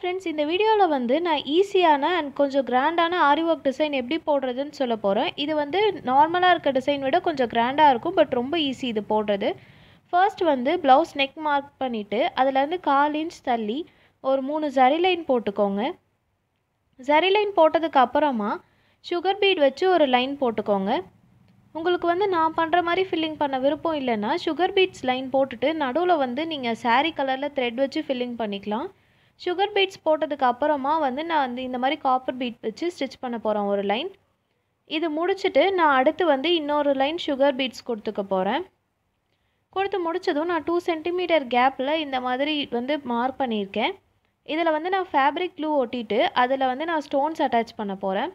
friends இந்த வீடியோவில் வந்து நான் ஈஸியான அண்ட் கொஞ்சம் கிராண்டான ஆரி ஒர்க் டிசைன் எப்படி போடுறதுன்னு சொல்ல போகிறேன் இது வந்து நார்மலாக இருக்க டிசைன் விட கொஞ்சம் கிராண்டாக இருக்கும் பட் ரொம்ப ஈஸி இது போடுறது ஃபர்ஸ்ட் வந்து ப்ளவுஸ் நெக் மார்க் பண்ணிவிட்டு அதுலேருந்து கால் இன்ச் தள்ளி ஒரு மூணு ஜரி லைன் போட்டுக்கோங்க ஜரி லைன் போட்டதுக்கு அப்புறமா சுகர் பீட் வச்சு ஒரு லைன் போட்டுக்கோங்க உங்களுக்கு வந்து நான் பண்ணுற மாதிரி ஃபில்லிங் பண்ண விருப்பம் இல்லைன்னா சுகர் பீட்ஸ் லைன் போட்டுட்டு நடுவில் வந்து நீங்கள் saree கலரில் த்ரெட் வச்சு ஃபில்லிங் பண்ணிக்கலாம் சுகர் பீட்ஸ் போட்டதுக்கு அப்புறமா வந்து நான் வந்து இந்த மாதிரி காப்பர் பீட் வச்சு ஸ்டிச் பண்ண போகிறேன் ஒரு லைன் இது முடிச்சுட்டு நான் அடுத்து வந்து இன்னொரு லைன் சுகர் பீட்ஸ் கொடுத்துக்க போகிறேன் கொடுத்து முடிச்சதும் நான் டூ சென்டிமீட்டர் கேப்பில் இந்த மாதிரி வந்து மார்க் பண்ணியிருக்கேன் இதில் வந்து நான் ஃபேப்ரிக் க்ளூ ஒட்டிட்டு அதில் வந்து நான் ஸ்டோன்ஸ் அட்டாச் பண்ண போகிறேன்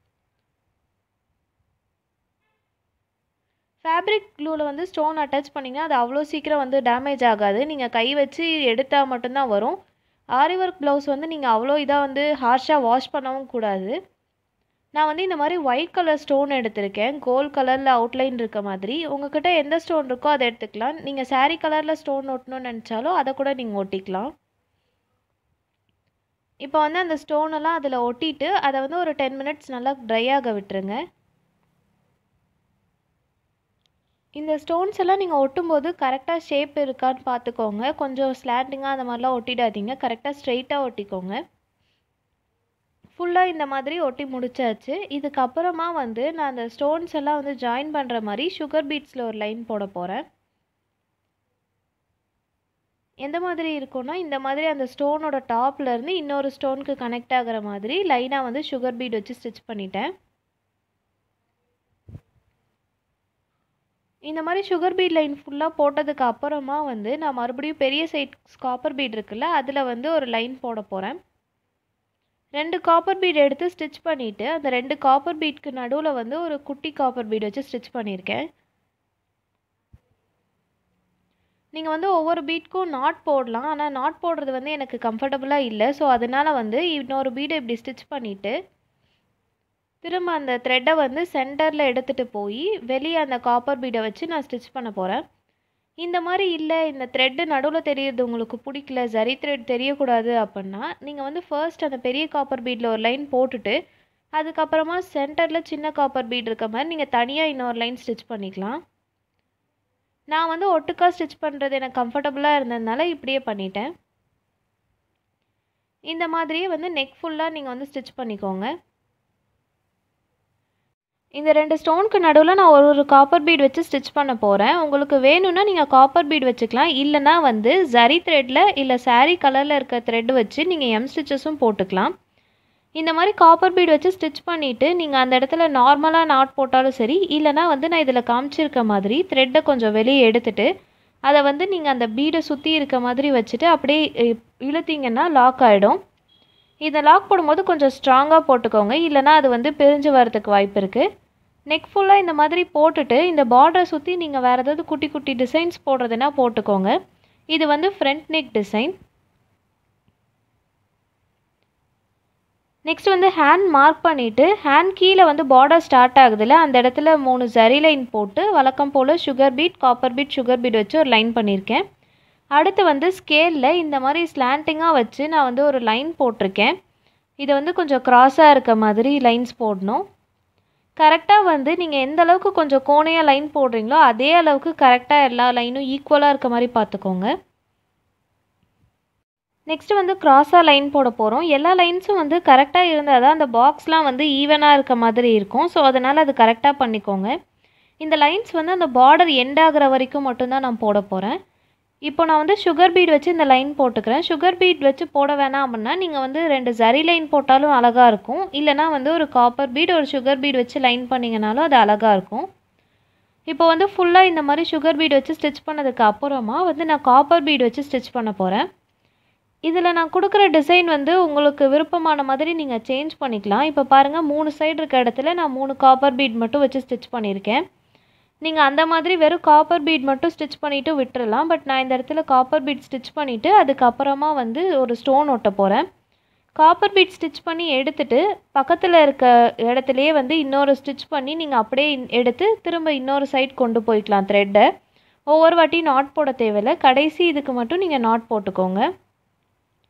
ஃபேப்ரிக் க்ளூவில் வந்து ஸ்டோன் அட்டாச் பண்ணிங்கன்னா அது அவ்வளோ சீக்கிரம் வந்து டேமேஜ் ஆகாது நீங்கள் கை வச்சு எடுத்தால் மட்டும்தான் வரும் ஆரி ஒர்க் ப்ளவுஸ் வந்து நீங்கள் அவ்வளோ இதாக வந்து ஹார்ஷாக வாஷ் பண்ணவும் கூடாது நான் வந்து இந்த மாதிரி ஒயிட் கலர் ஸ்டோன் எடுத்திருக்கேன் கோல்ட் கலரில் அவுட்லைன் இருக்க மாதிரி உங்ககிட்ட எந்த ஸ்டோன் இருக்கோ அதை எடுத்துக்கலாம் நீங்கள் saree கலரில் ஸ்டோன் ஒட்டணும்னு நினச்சாலும் அதை கூட நீங்கள் ஒட்டிக்கலாம் இப்போ வந்து அந்த ஸ்டோனெல்லாம் அதில் ஒட்டிட்டு அதை வந்து ஒரு டென் மினிட்ஸ் நல்லா ட்ரை ஆக விட்டுருங்க இந்த ஸ்டோன்ஸ் எல்லாம் நீங்கள் ஒட்டும்போது கரெக்டாக ஷேப் இருக்கான்னு பார்த்துக்கோங்க கொஞ்சம் ஸ்லாண்டிங்காக அந்த மாதிரிலாம் ஒட்டிடாதீங்க கரெக்டாக ஸ்ட்ரெயிட்டாக ஒட்டிக்கோங்க ஃபுல்லாக இந்த மாதிரி ஒட்டி முடிச்சாச்சு இதுக்கப்புறமா வந்து நான் அந்த ஸ்டோன்ஸ் எல்லாம் வந்து ஜாயின் பண்ணுற மாதிரி சுகர் பீட்ஸில் ஒரு லைன் போட போகிறேன் எந்த மாதிரி இருக்கும்னா இந்த மாதிரி அந்த ஸ்டோனோட டாப்லேருந்து இன்னொரு ஸ்டோனுக்கு கனெக்ட் ஆகிற மாதிரி லைனாக வந்து சுகர் பீட் வச்சு ஸ்டிச் பண்ணிட்டேன் இந்த மாதிரி சுகர் பீட் லைன் ஃபுல்லாக போட்டதுக்கு அப்புறமா வந்து நான் மறுபடியும் பெரிய சைஸ் காப்பர் பீட் இருக்குல்ல அதில் வந்து ஒரு லைன் போட போகிறேன் ரெண்டு காப்பர் பீட் எடுத்து ஸ்டிச் பண்ணிவிட்டு அந்த ரெண்டு காப்பர் பீட்க்கு நடுவில் வந்து ஒரு குட்டி காப்பர் பீட் வச்சு ஸ்டிச் பண்ணியிருக்கேன் நீங்கள் வந்து ஒவ்வொரு பீட்க்கும் நாட் போடலாம் ஆனால் நாட் போடுறது வந்து எனக்கு கம்ஃபர்டபுளாக இல்லை ஸோ அதனால் வந்து இன்னொரு பீடை இப்படி ஸ்டிச் பண்ணிவிட்டு திரும்ப அந்த த்ரெட்டை வந்து சென்டரில் எடுத்துகிட்டு போய் வெளியே அந்த காப்பர் பீடை வச்சு நான் ஸ்டிச் பண்ண போகிறேன் இந்த மாதிரி இல்லை இந்த த்ரெட்டு நடுவில் தெரியறது உங்களுக்கு பிடிக்கல ஜரி த்ரெட் தெரியக்கூடாது அப்படின்னா நீங்கள் வந்து ஃபர்ஸ்ட் அந்த பெரிய காப்பர் பீடில் ஒரு லைன் போட்டுட்டு அதுக்கப்புறமா சென்டரில் சின்ன காப்பர் பீட் இருக்க மாதிரி நீங்கள் தனியாக இன்னொரு லைன் ஸ்டிச் பண்ணிக்கலாம் நான் வந்து ஒட்டுக்கா ஸ்டிச் பண்ணுறது எனக்கு கம்ஃபர்டபுளாக இருந்ததுனால இப்படியே பண்ணிட்டேன் இந்த மாதிரியே வந்து நெக் ஃபுல்லாக நீங்கள் வந்து ஸ்டிச் பண்ணிக்கோங்க இந்த ரெண்டு ஸ்டோனுக்கு நடுவில் நான் ஒரு ஒரு காப்பர் பீட் வச்சு ஸ்டிச் பண்ண போகிறேன் உங்களுக்கு வேணும்னா நீங்கள் காப்பர் பீட் வச்சுக்கலாம் இல்லைனா வந்து ஜரி த்ரெட்டில் இல்லை saree கலரில் இருக்க த்ரெட் வச்சு நீங்கள் எம் ஸ்டிச்சஸும் போட்டுக்கலாம் இந்த மாதிரி காப்பர் பீட் வச்சு ஸ்டிச் பண்ணிவிட்டு நீங்கள் அந்த இடத்துல நார்மலாக நாட் போட்டாலும் சரி இல்லைனா வந்து நான் இதில் காமிச்சிருக்க மாதிரி த்ரெட்டை கொஞ்சம் வெளியே எடுத்துட்டு அதை வந்து நீங்கள் அந்த பீடை சுற்றி இருக்க மாதிரி வச்சுட்டு அப்படியே இ- இழுத்தீங்கன்னா லாக் ஆகிடும் இதை லாக் போடும்போது கொஞ்சம் ஸ்ட்ராங்காக போட்டுக்கோங்க இல்லைனா அது வந்து பிரிஞ்சு வரதுக்கு வாய்ப்பு இருக்குது நெக் ஃபுல்லாக இந்த மாதிரி போட்டுட்டு இந்த பார்டரை சுற்றி நீங்கள் வேறு ஏதாவது குட்டி குட்டி டிசைன்ஸ் போடுறதுனா போட்டுக்கோங்க இது வந்து ஃப்ரண்ட் நெக் டிசைன் நெக்ஸ்ட் வந்து ஹேண்ட் மார்க் பண்ணிவிட்டு ஹேண்ட் கீழே வந்து பார்டர் ஸ்டார்ட் ஆகுதுல்ல அந்த இடத்துல மூணு ஜரி லைன் போட்டு வழக்கம் போல் sugar bead copper bead sugar bead வச்சு ஒரு லைன் பண்ணியிருக்கேன் அடுத்து வந்து ஸ்கேலில் இந்த மாதிரி ஸ்லாண்டிங்காக வச்சு நான் வந்து ஒரு லைன் போட்டிருக்கேன் இதை வந்து கொஞ்சம் க்ராஸாக இருக்க மாதிரி லைன்ஸ் போடணும் கரெக்டாக வந்து நீங்கள் எந்த அளவுக்கு கொஞ்சம் கோணையாக லைன் போடுறீங்களோ அதே அளவுக்கு கரெக்டாக எல்லா லைனும் ஈக்குவலாக இருக்க மாதிரி பார்த்துக்கோங்க நெக்ஸ்ட்டு வந்து க்ராஸாக லைன் போட போகிறோம் எல்லா லைன்ஸும் வந்து கரெக்டாக இருந்தால் தான் அந்த பாக்ஸ்லாம் வந்து ஈவனாக இருக்க மாதிரி இருக்கும் ஸோ அதனால் அது கரெக்டாக பண்ணிக்கோங்க இந்த லைன்ஸ் வந்து அந்த பார்டர் எண்ட் ஆகுற வரைக்கும் மட்டும்தான் நான் போட போகிறேன் இப்போ நான் வந்து சுகர் பீட் வச்சு இந்த லைன் போட்டுக்கிறேன் சுகர் பீட் வச்சு போட வேணாம் அப்படின்னா நீங்கள் வந்து ரெண்டு ஜரி லைன் போட்டாலும் அழகாக இருக்கும் இல்லைனா வந்து ஒரு காப்பர் பீட் ஒரு சுகர் பீட் வச்சு லைன் பண்ணிங்கனாலும் அது அழகாக இருக்கும் இப்போ வந்து ஃபுல்லாக இந்த மாதிரி சுகர் பீட் வச்சு ஸ்டிச் பண்ணதுக்கு அப்புறமா வந்து நான் காப்பர் பீட் வச்சு ஸ்டிச் பண்ண போகிறேன் இதில் நான் கொடுக்குற டிசைன் வந்து உங்களுக்கு விருப்பமான மாதிரி நீங்கள் சேஞ்ச் பண்ணிக்கலாம் இப்போ பாருங்கள் மூணு சைடு இருக்க இடத்துல நான் மூணு காப்பர் பீட் மட்டும் வச்சு ஸ்டிச் பண்ணியிருக்கேன் நீங்கள் அந்த மாதிரி வெறும் காப்பர் பீட் மட்டும் ஸ்டிச் பண்ணிவிட்டு விட்டுறலாம் பட் நான் இந்த இடத்துல காப்பர் பீட் ஸ்டிச் பண்ணிவிட்டு அதுக்கப்புறமா வந்து ஒரு ஸ்டோன் ஒட்ட போகிறேன் காப்பர் பீட் ஸ்டிச் பண்ணி எடுத்துட்டு பக்கத்தில் இருக்க இடத்துலையே வந்து இன்னொரு ஸ்டிச் பண்ணி நீங்கள் அப்படியே இன்- எடுத்து திரும்ப இன்னொரு சைட் கொண்டு போய்க்கலாம் த்ரெட்டை ஒவ்வொரு வாட்டி நாட் போட தேவையில்ல கடைசி இதுக்கு மட்டும் நீங்கள் நாட் போட்டுக்கோங்க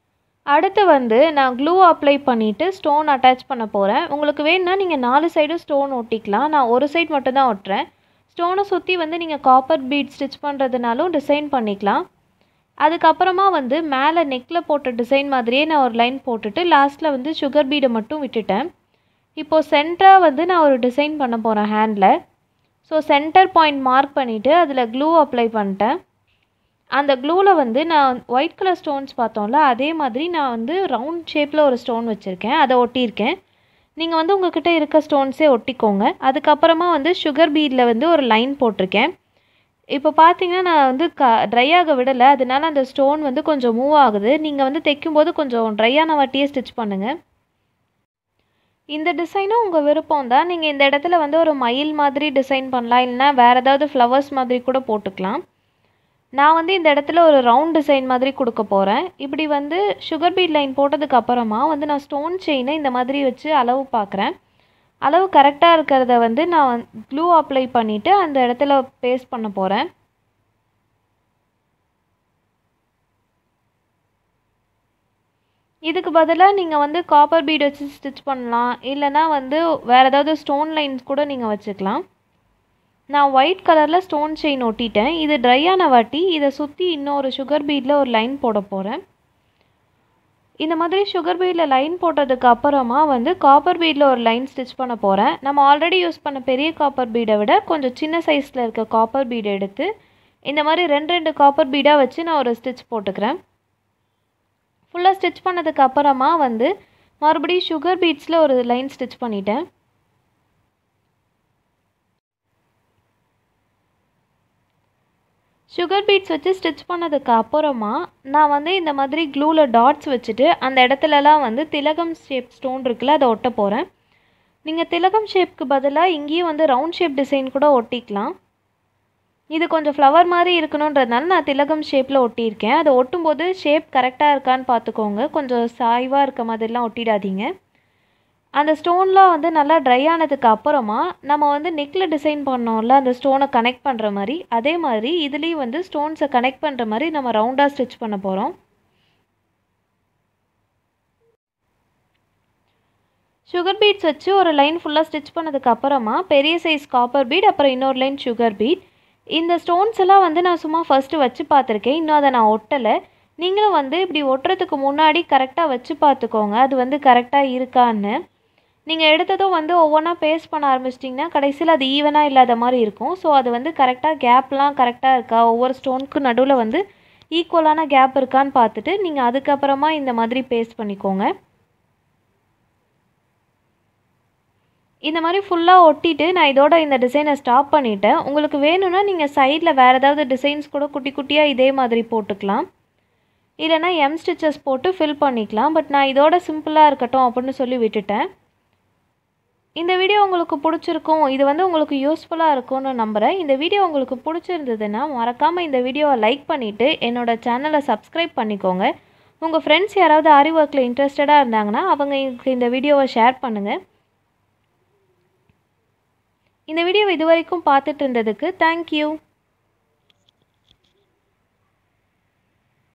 அடுத்து வந்து நான் க்ளூ அப்ளை பண்ணிவிட்டு ஸ்டோன் அட்டாச் பண்ண போகிறேன் உங்களுக்கு வேணும்னா நீங்கள் நாலு சைடும் ஸ்டோன் ஒட்டிக்கலாம் நான் ஒரு சைடு மட்டும் தான் ஒட்டுறேன் ஸ்டோனை சுற்றி வந்து நீங்கள் காப்பர் பீட் ஸ்டிச் பண்ணுறதுனாலும் டிசைன் பண்ணிக்கலாம் அதுக்கப்புறமா வந்து மேலே நெக்கில் போட்ட டிசைன் மாதிரியே நான் ஒரு லைன் போட்டுட்டு லாஸ்ட்டில் வந்து சுகர் பீடை மட்டும் விட்டுட்டேன் இப்போது சென்டராக வந்து நான் ஒரு டிசைன் பண்ண போகிறேன் ஹேண்டில் ஸோ சென்டர் பாயிண்ட் மார்க் பண்ணிவிட்டு அதில் க்ளூ அப்ளை பண்ணிட்டேன் அந்த க்ளூவில் வந்து நான் ஒயிட் கலர் ஸ்டோன்ஸ் பார்த்தோம்ல அதே மாதிரி நான் வந்து ரவுண்ட் ஷேப்பில் ஒரு ஸ்டோன் வச்சுருக்கேன் அதை ஒட்டியிருக்கேன் நீங்கள் வந்து உங்ககிட்ட இருக்க ஸ்டோன்ஸே ஒட்டிக்கோங்க அதுக்கப்புறமா வந்து சுகர் பீடில் வந்து ஒரு லைன் போட்டிருக்கேன் இப்போ பார்த்தீங்கன்னா நான் வந்து க ட்ரை ஆக விடலை அதனால அந்த ஸ்டோன் வந்து கொஞ்சம் மூவ் ஆகுது நீங்கள் வந்து தைக்கும்போது கொஞ்சம் ட்ரை ஆன வாட்டியே ஸ்டிச் பண்ணுங்கள் இந்த டிசைனும் உங்கள் விருப்பம் தான் நீங்கள் இந்த இடத்துல வந்து ஒரு மயில் மாதிரி டிசைன் பண்ணலாம் இல்லைனா வேறு ஏதாவது ஃப்ளவர்ஸ் மாதிரி கூட போட்டுக்கலாம் நான் வந்து இந்த இடத்துல ஒரு ரவுண்ட் டிசைன் மாதிரி கொடுக்க போகிறேன் இப்படி வந்து சுகர் பீட் லைன் போட்டதுக்கு அப்புறமா வந்து நான் ஸ்டோன் செயினை இந்த மாதிரி வச்சு அளவு பார்க்குறேன் அளவு கரெக்டாக இருக்கிறத வந்து நான் க்ளூ அப்ளை பண்ணிவிட்டு அந்த இடத்துல பேஸ்ட் பண்ண போகிறேன் இதுக்கு பதிலாக நீங்கள் வந்து காப்பர் பீட் வச்சு ஸ்டிச் பண்ணலாம் இல்லைனா வந்து வேறு ஏதாவது ஸ்டோன் லைன்ஸ் கூட நீங்கள் வச்சுக்கலாம் நான் ஒயிட் கலரில் ஸ்டோன் செயின் ஒட்டிட்டேன் இது ட்ரை ஆன வாட்டி இதை சுற்றி இன்னொரு சுகர் பீடில் ஒரு லைன் போட போகிறேன் இந்த மாதிரி சுகர் பீடில் லைன் போட்டதுக்கு அப்புறமா வந்து காப்பர் பீடில் ஒரு லைன் ஸ்டிச் பண்ண போகிறேன் நம்ம ஆல்ரெடி யூஸ் பண்ண பெரிய காப்பர் பீடை விட கொஞ்சம் சின்ன சைஸில் இருக்க காப்பர் பீடை எடுத்து இந்த மாதிரி ரெண்டு ரெண்டு காப்பர் பீடாக வச்சு நான் ஒரு ஸ்டிச் போட்டுக்கிறேன் ஃபுல்லாக ஸ்டிச் பண்ணதுக்கு அப்புறமா வந்து மறுபடியும் சுகர் பீட்ஸில் ஒரு லைன் ஸ்டிச் பண்ணிட்டேன் சுகர் பீட்ஸ் வச்சு ஸ்டிச் பண்ணதுக்கு அப்புறமா நான் வந்து இந்த மாதிரி க்ளூவில் டாட்ஸ் வச்சுட்டு அந்த இடத்துலலாம் வந்து திலகம் ஷேப் ஸ்டோன் இருக்குல்ல அதை ஒட்ட போகிறேன் நீங்கள் திலகம் ஷேப்க்கு பதிலாக இங்கேயும் வந்து ரவுண்ட் ஷேப் டிசைன் கூட ஒட்டிக்கலாம் இது கொஞ்சம் ஃப்ளவர் மாதிரி இருக்கணுன்றதுனால நான் திலகம் ஷேப்பில் ஒட்டியிருக்கேன் அதை ஒட்டும்போது ஷேப் கரெக்டாக இருக்கான்னு பார்த்துக்கோங்க கொஞ்சம் சாய்வாக இருக்க மாதிரிலாம் ஒட்டிடாதீங்க அந்த ஸ்டோன்லாம் வந்து நல்லா ட்ரை ஆனதுக்கு அப்புறமா நம்ம வந்து நெக்கில் டிசைன் பண்ணோம்ல அந்த ஸ்டோனை கனெக்ட் பண்ணுற மாதிரி அதே மாதிரி இதுலேயும் வந்து ஸ்டோன்ஸை கனெக்ட் பண்ணுற மாதிரி நம்ம ரவுண்டாக ஸ்டிச் பண்ண போகிறோம் சுகர் பீட்ஸ் வச்சு ஒரு லைன் ஃபுல்லாக ஸ்டிச் பண்ணதுக்கு அப்புறமா பெரிய சைஸ் காப்பர் பீட் அப்புறம் இன்னொரு லைன் சுகர் பீட் இந்த ஸ்டோன்ஸ் எல்லாம் வந்து நான் சும்மா ஃபஸ்ட்டு வச்சு பார்த்துருக்கேன் இன்னும் அதை நான் ஒட்டலை நீங்களும் வந்து இப்படி ஒட்டுறதுக்கு முன்னாடி கரெக்டாக வச்சு பார்த்துக்கோங்க அது வந்து கரெக்டாக இருக்கான்னு நீங்கள் எடுத்ததும் வந்து ஒவ்வொன்றா பேஸ்ட் பண்ண ஆரம்பிச்சிட்டிங்கன்னா கடைசியில் அது ஈவனாக இல்லாத மாதிரி இருக்கும் ஸோ அது வந்து கரெக்டாக கேப்லாம் கரெக்டாக இருக்கா ஒவ்வொரு ஸ்டோனுக்கு நடுவில் வந்து ஈக்குவலான கேப் இருக்கான்னு பார்த்துட்டு நீங்கள் அதுக்கப்புறமா இந்த மாதிரி பேஸ்ட் பண்ணிக்கோங்க இந்த மாதிரி ஃபுல்லாக ஒட்டிட்டு நான் இதோட இந்த டிசைனை ஸ்டாப் பண்ணிட்டேன் உங்களுக்கு வேணும்னா நீங்கள் சைடில் வேறு ஏதாவது டிசைன்ஸ் கூட குட்டி குட்டியாக இதே மாதிரி போட்டுக்கலாம் இல்லைனா எம் ஸ்டிச்சஸ் போட்டு ஃபில் பண்ணிக்கலாம் பட் நான் இதோட சிம்பிளாக இருக்கட்டும் அப்படின்னு சொல்லி விட்டுட்டேன் இந்த வீடியோ உங்களுக்கு பிடிச்சிருக்கும் இது வந்து உங்களுக்கு யூஸ்ஃபுல்லாக இருக்கும்னு நம்புகிறேன் இந்த வீடியோ உங்களுக்கு பிடிச்சிருந்ததுன்னா மறக்காமல் இந்த வீடியோவை லைக் பண்ணிவிட்டு என்னோடய சேனலை சப்ஸ்கிரைப் பண்ணிக்கோங்க உங்கள் ஃப்ரெண்ட்ஸ் யாராவது ஆரி ஒர்க்கில் இன்ட்ரெஸ்டடாக இருந்தாங்கன்னா அவங்க இந்த வீடியோவை ஷேர் பண்ணுங்கள் இந்த வீடியோ இது வரைக்கும் பார்த்துட்டு இருந்ததுக்கு தேங்க்யூ